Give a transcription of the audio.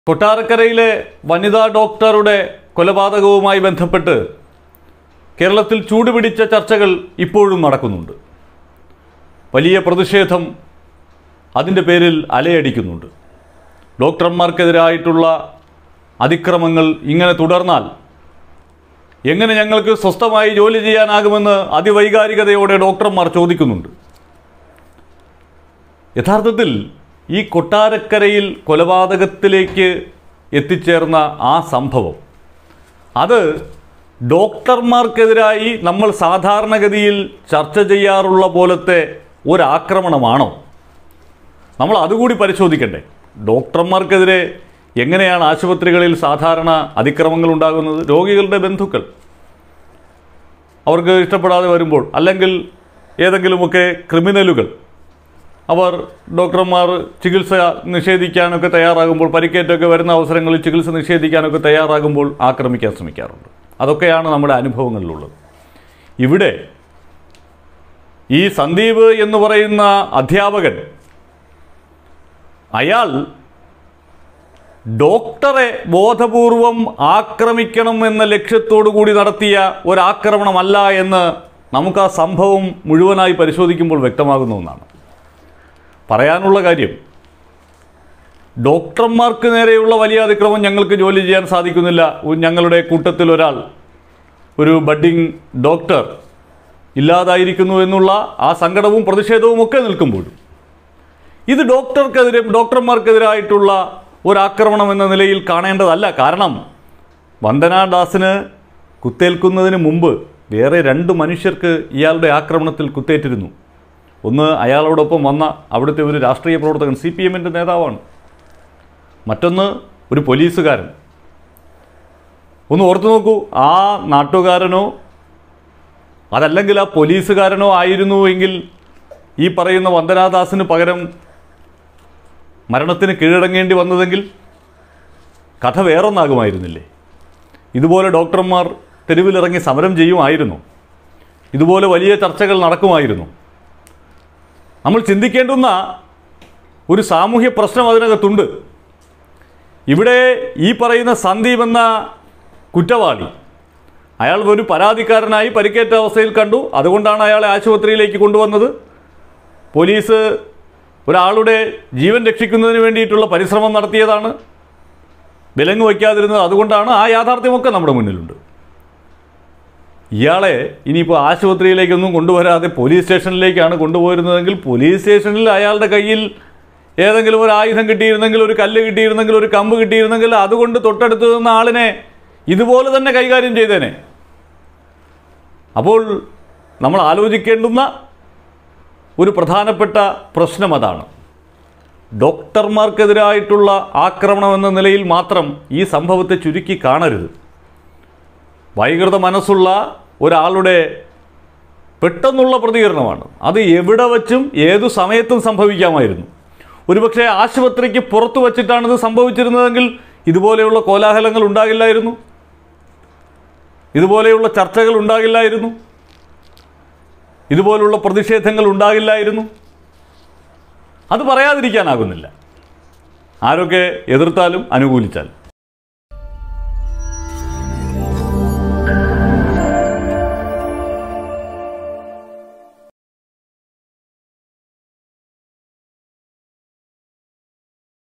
കൊട്ടാരക്കരയിലെ വനിതാ ഡോക്ടറുടെ കൊലപാതകവുമായി ബന്ധപ്പെട്ട് കേരളത്തിൽ ചൂടുപിടിച്ച ചർച്ചകൾ ഇപ്പോഴും നടക്കുന്നുണ്ട് വലിയ പ്രതിഷേധം അതിൻ്റെ പേരിൽ അലയടിക്കുന്നുണ്ട് ഡോക്ടർമാർക്കെതിരായിട്ടുള്ള അതിക്രമങ്ങൾ ഇങ്ങനെ തുടർന്നാൽ എങ്ങനെ ഞങ്ങൾക്ക് സ്വസ്ഥമായി ജോലി ചെയ്യാനാകുമെന്ന് അതിവൈകാരികതയോടെ ഡോക്ടർമാർ ചോദിക്കുന്നുണ്ട് യഥാർത്ഥത്തിൽ ഈ കൊട്ടാരക്കരയിൽ കൊലപാതകത്തിലേക്ക് എത്തിച്ചേർന്ന ആ സംഭവം അത് ഡോക്ടർമാർക്കെതിരായി നമ്മൾ സാധാരണഗതിയിൽ ചർച്ച ചെയ്യാറുള്ള പോലത്തെ ഒരാക്രമണമാണോ നമ്മൾ അതുകൂടി പരിശോധിക്കണ്ടേ ഡോക്ടർമാർക്കെതിരെ എങ്ങനെയാണ് ആശുപത്രികളിൽ സാധാരണ അതിക്രമങ്ങൾ ഉണ്ടാകുന്നത് രോഗികളുടെ ബന്ധുക്കൾ അവർക്ക് ഇഷ്ടപ്പെടാതെ വരുമ്പോൾ അല്ലെങ്കിൽ ഏതെങ്കിലുമൊക്കെ ക്രിമിനലുകൾ അവർ ഡോക്ടർമാർ ചികിത്സ നിഷേധിക്കാനൊക്കെ തയ്യാറാകുമ്പോൾ പരിക്കേറ്റൊക്കെ വരുന്ന അവസരങ്ങളിൽ ചികിത്സ നിഷേധിക്കാനൊക്കെ തയ്യാറാകുമ്പോൾ ആക്രമിക്കാൻ ശ്രമിക്കാറുണ്ട് അതൊക്കെയാണ് നമ്മുടെ അനുഭവങ്ങളിലുള്ളത് ഇവിടെ ഈ സന്ദീപ് എന്ന് പറയുന്ന അധ്യാപകൻ അയാൾ ഡോക്ടറെ ബോധപൂർവം ആക്രമിക്കണം എന്ന ലക്ഷ്യത്തോടു കൂടി നടത്തിയ ഒരാക്രമണമല്ല എന്ന് നമുക്ക് ആ സംഭവം മുഴുവനായി പരിശോധിക്കുമ്പോൾ വ്യക്തമാകുന്ന ഒന്നാണ് പറയാനുള്ള കാര്യം ഡോക്ടർമാർക്ക് നേരെയുള്ള വലിയ അതിക്രമം ഞങ്ങൾക്ക് ജോലി ചെയ്യാൻ സാധിക്കുന്നില്ല ഉ- ഞങ്ങളുടെ കൂട്ടത്തിൽ ഒരാൾ ഒരു ബഡ്ഡിംഗ് ഡോക്ടർ ഇല്ലാതായിരിക്കുന്നു എന്നുള്ള ആ സങ്കടവും പ്രതിഷേധവും ഒക്കെ നിൽക്കുമ്പോഴും ഇത് ഡോക്ടർക്കെതിരെ ഡോക്ടർമാർക്കെതിരായിട്ടുള്ള ഒരാക്രമണം എന്ന നിലയിൽ കാണേണ്ടതല്ല കാരണം വന്ദന ദാസിന് കുത്തേൽക്കുന്നതിന് മുമ്പ് വേറെ രണ്ട് മനുഷ്യർക്ക് ഇയാളുടെ ആക്രമണത്തിൽ കുത്തേറ്റിരുന്നു ഒന്ന് അയാളോടൊപ്പം വന്ന അവിടുത്തെ ഒരു രാഷ്ട്രീയ പ്രവർത്തകൻ സി പി എമ്മിൻ്റെ നേതാവാണ് മറ്റൊന്ന് ഒരു പോലീസുകാരൻ ഒന്ന് ഓർത്തു നോക്കൂ ആ നാട്ടുകാരനോ അതല്ലെങ്കിൽ ആ പോലീസുകാരനോ ആയിരുന്നുവെങ്കിൽ ഈ പറയുന്ന വന്ദനാദാസിന് പകരം മരണത്തിന് കീഴടങ്ങേണ്ടി വന്നതെങ്കിൽ കഥ വേറൊന്നാകുമായിരുന്നില്ലേ ഇതുപോലെ ഡോക്ടർമാർ തെരുവിലിറങ്ങി സമരം ചെയ്യുമായിരുന്നു ഇതുപോലെ വലിയ ചർച്ചകൾ നടക്കുമായിരുന്നു നമ്മൾ ചിന്തിക്കേണ്ടുന്ന ഒരു സാമൂഹ്യ പ്രശ്നം അതിനകത്തുണ്ട് ഇവിടെ ഈ പറയുന്ന സന്ദീപ് എന്ന കുറ്റവാളി അയാൾ ഒരു പരാതിക്കാരനായി പരിക്കേറ്റ അവസ്ഥയിൽ കണ്ടു അതുകൊണ്ടാണ് അയാളെ ആശുപത്രിയിലേക്ക് കൊണ്ടുവന്നത് പോലീസ് ഒരാളുടെ ജീവൻ രക്ഷിക്കുന്നതിന് വേണ്ടിയിട്ടുള്ള പരിശ്രമം നടത്തിയതാണ് വിലങ്ങ് വയ്ക്കാതിരുന്നത് അതുകൊണ്ടാണ് ആ യാഥാർത്ഥ്യമൊക്കെ നമ്മുടെ മുന്നിലുണ്ട് ഇയാളെ ഇനിയിപ്പോൾ ആശുപത്രിയിലേക്കൊന്നും കൊണ്ടുവരാതെ പോലീസ് സ്റ്റേഷനിലേക്കാണ് കൊണ്ടുപോയിരുന്നതെങ്കിൽ പോലീസ് സ്റ്റേഷനിൽ അയാളുടെ കയ്യിൽ ഏതെങ്കിലും ഒരു ആയുധം കിട്ടിയിരുന്നെങ്കിൽ ഒരു കല്ല് കിട്ടിയിരുന്നെങ്കിൽ ഒരു കമ്പ് കിട്ടിയിരുന്നെങ്കിൽ അതുകൊണ്ട് തൊട്ടടുത്ത് നിന്ന ആളിനെ ഇതുപോലെ തന്നെ കൈകാര്യം ചെയ്തേനെ അപ്പോൾ നമ്മൾ ആലോചിക്കേണ്ടുന്ന ഒരു പ്രധാനപ്പെട്ട പ്രശ്നം അതാണ് ഡോക്ടർമാർക്കെതിരായിട്ടുള്ള ആക്രമണം എന്ന നിലയിൽ മാത്രം ഈ സംഭവത്തെ ചുരുക്കി കാണരുത് വൈകൃത മനസ്സുള്ള ഒരാളുടെ പെട്ടെന്നുള്ള പ്രതികരണമാണ് അത് എവിടെ വച്ചും ഏതു സമയത്തും സംഭവിക്കാമായിരുന്നു ഒരുപക്ഷെ ആശുപത്രിക്ക് പുറത്തു വച്ചിട്ടാണ് ഇത് സംഭവിച്ചിരുന്നതെങ്കിൽ ഇതുപോലെയുള്ള കോലാഹലങ്ങൾ ഉണ്ടാകില്ലായിരുന്നു ഇതുപോലെയുള്ള ചർച്ചകൾ ഉണ്ടാകില്ലായിരുന്നു ഇതുപോലുള്ള പ്രതിഷേധങ്ങൾ ഉണ്ടാകില്ലായിരുന്നു അത് പറയാതിരിക്കാനാകുന്നില്ല ആരൊക്കെ എതിർത്താലും അനുകൂലിച്ചാലും